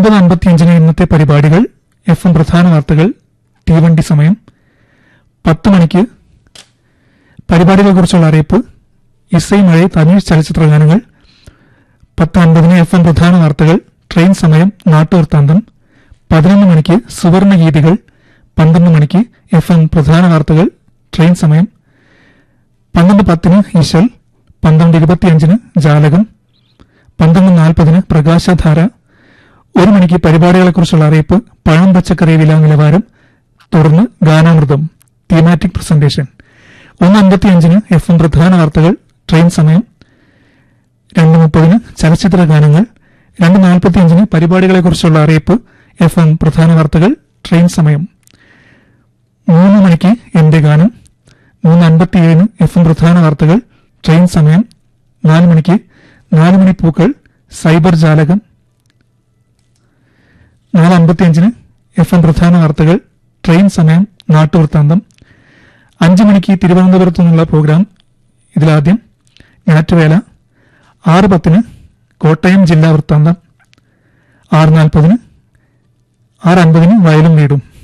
ഒൻപത് അമ്പത്തിയഞ്ചിന് ഇന്നത്തെ പരിപാടികൾ എഫ് എം പ്രധാന വാർത്തകൾ തീവണ്ടി സമയം പത്ത് മണിക്ക് പരിപാടികളെക്കുറിച്ചുള്ള അറിയിപ്പ് ഇസൈ മഴ തമിഴ് ചലച്ചിത്ര ഗാനങ്ങൾ പത്ത് അൻപതിന് എഫ് എം പ്രധാന വാർത്തകൾ ട്രെയിൻ സമയം നാട്ടുവൃത്താന്തം പതിനൊന്ന് മണിക്ക് സുവർണ ഗീതികൾ പന്ത്രണ്ട് മണിക്ക് എഫ് എം പ്രധാന വാർത്തകൾ ട്രെയിൻ സമയം പന്ത്രണ്ട് പത്തിന് ഇശൽ പന്ത്രണ്ട് ഇരുപത്തിയഞ്ചിന് ജാലകം പന്ത്രണ്ട് നാൽപ്പതിന് പ്രകാശധാര ഒരു മണിക്ക് പരിപാടികളെക്കുറിച്ചുള്ള അറിയിപ്പ് പഴം പച്ചക്കറി വില നിലവാരം തുടർന്ന് ഗാനാമൃതം തീമാറ്റിക് പ്രസന്റേഷൻ ഒന്ന് അൻപത്തിയഞ്ചിന് എഫ് എം പ്രധാന വാർത്തകൾ ട്രെയിൻ സമയം രണ്ട് മുപ്പതിന് ചലച്ചിത്ര ഗാനങ്ങൾ രണ്ട് നാൽപ്പത്തിയഞ്ചിന് പരിപാടികളെക്കുറിച്ചുള്ള അറിയിപ്പ് എഫ് എം പ്രധാന വാർത്തകൾ ട്രെയിൻ സമയം മൂന്ന് മണിക്ക് എന്റെ ഗാനം മൂന്ന് അൻപത്തിയേഴിന് എഫ് എം പ്രധാന വാർത്തകൾ ട്രെയിൻ സമയം നാല് മണിക്ക് നാല് മണി പൂക്കൾ സൈബർ ജാലകം നാല് അൻപത്തിയഞ്ചിന് എഫ് എം പ്രധാന വാർത്തകൾ ട്രെയിൻ സമയം നാട്ടുവൃത്താന്തം അഞ്ച് മണിക്ക് തിരുവനന്തപുരത്തു നിന്നുള്ള പ്രോഗ്രാം ഇതിലാദ്യം ഞാറ്റുവേല ആറ് പത്തിന് കോട്ടയം ജില്ലാ വൃത്താന്തം ആറ് നാൽപ്പതിന് ആറ് അൻപതിന് വയലും വീടും